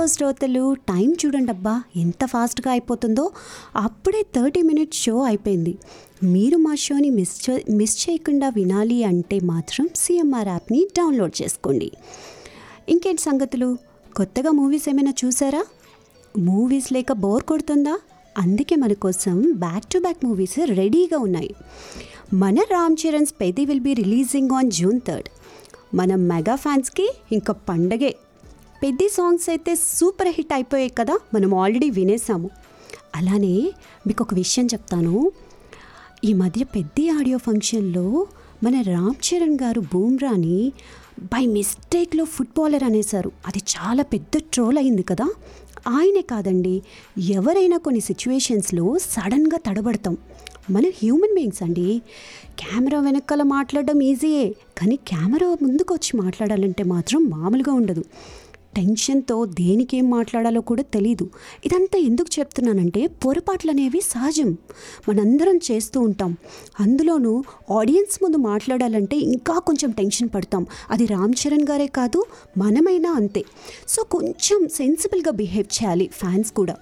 శ్రోతలు టైం చూడండి అబ్బా ఎంత ఫాస్ట్గా అయిపోతుందో అప్పుడే థర్టీ మినిట్స్ షో అయిపోయింది మీరు మా షోని మిస్ చే- మిస్ చేయకుండా వినాలి అంటే మాత్రం సిఎంఆర్ యాప్ని డౌన్లోడ్ చేసుకోండి ఇంకేంటి సంగతులు కొత్తగా మూవీస్ ఏమైనా చూసారా మూవీస్ లేక బోర్ కొడుతుందా అందుకే మన కోసం బ్యాక్ టు బ్యాక్ మూవీస్ రెడీగా ఉన్నాయి మన Ram Charan's Peddi will be releasing on June third మన మెగా ఫ్యాన్స్కి ఇంకా పండగే పెద్ద సాంగ్స్ అయితే సూపర్ హిట్ అయిపోయాయి కదా మనం ఆల్రెడీ వినేసాము అలానే మీకు ఒక విషయం చెప్తాను ఈ మధ్య పెద్ద ఆడియో ఫంక్షన్లో మన రామ్ చరణ్ గారు బూమ్రాని బై మిస్టేక్లో ఫుట్బాలర్ అనేశారు అది చాలా పెద్ద ట్రోల్ అయింది కదా ఆయనే కాదండి ఎవరైనా కొన్ని సిచ్యువేషన్స్లో సడన్గా తడబడతాం మన హ్యూమన్ బీయింగ్స్ అండి కెమెరా వెనకాల మాట్లాడడం ఈజీయే కానీ కెమెరా ముందుకు వచ్చి మాట్లాడాలంటే మాత్రం మామూలుగా ఉండదు టెన్షన్తో దేనికి ఏం మాట్లాడాలో కూడా తెలీదు ఇదంతా ఎందుకు చెప్తున్నానంటే పొరపాట్లు అనేవి సహజం మనందరం చేస్తూ ఉంటాం అందులోనూ ఆడియన్స్ ముందు మాట్లాడాలంటే ఇంకా కొంచెం టెన్షన్ పడతాం అది రామ్ చరణ్ గారే కాదు మనమైనా అంతే సో కొంచెం సెన్సిబుల్గా బిహేవ్ చేయాలి ఫ్యాన్స్ కూడా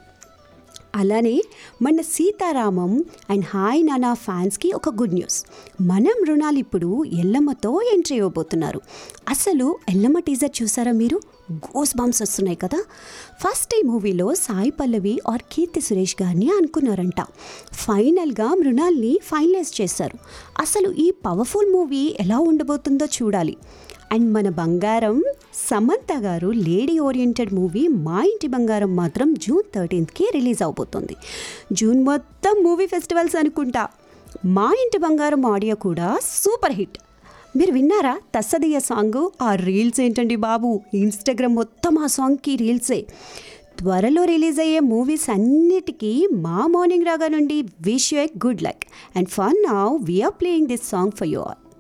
అలానే మన సీతారామం అండ్ హాయ్ నానా ఫ్యాన్స్కి ఒక గుడ్ న్యూస్ మనం రుణాలు ఇప్పుడు ఎల్లమ్మతో ఎంట్రీ ఇవ్వబోతున్నారు అసలు ఎల్లమ్మ టీజర్ చూసారా మీరు గోస్ బంప్స్ వస్తున్నాయి కదా ఫస్ట్ ఈ మూవీలో సాయి పల్లవి ఆర్ కీర్తి సురేష్ గారిని అనుకున్నారంట ఫైనల్గా మృణాల్ని ఫైనలైజ్ చేశారు అసలు ఈ పవర్ఫుల్ మూవీ ఎలా ఉండబోతుందో చూడాలి అండ్ మన బంగారం సమంత గారు లేడీ ఓరియంటెడ్ మూవీ మా ఇంటి బంగారం మాత్రం జూన్ థర్టీన్త్కి రిలీజ్ అవబోతుంది జూన్ మొత్తం మూవీ ఫెస్టివల్స్ అనుకుంటా మా ఇంటి బంగారం ఆడియో కూడా సూపర్ హిట్ మీరు విన్నారా తస్సదియ సాంగ్ ఆ రీల్స్ ఏంటండి బాబు ఇన్స్టాగ్రామ్ మొత్తం ఆ సాంగ్కి రీల్సే త్వరలో రిలీజ్ అయ్యే మూవీస్ అన్నిటికీ మా మార్నింగ్ రాగా నుండి wish you a good luck and fun now we are playing this song for you all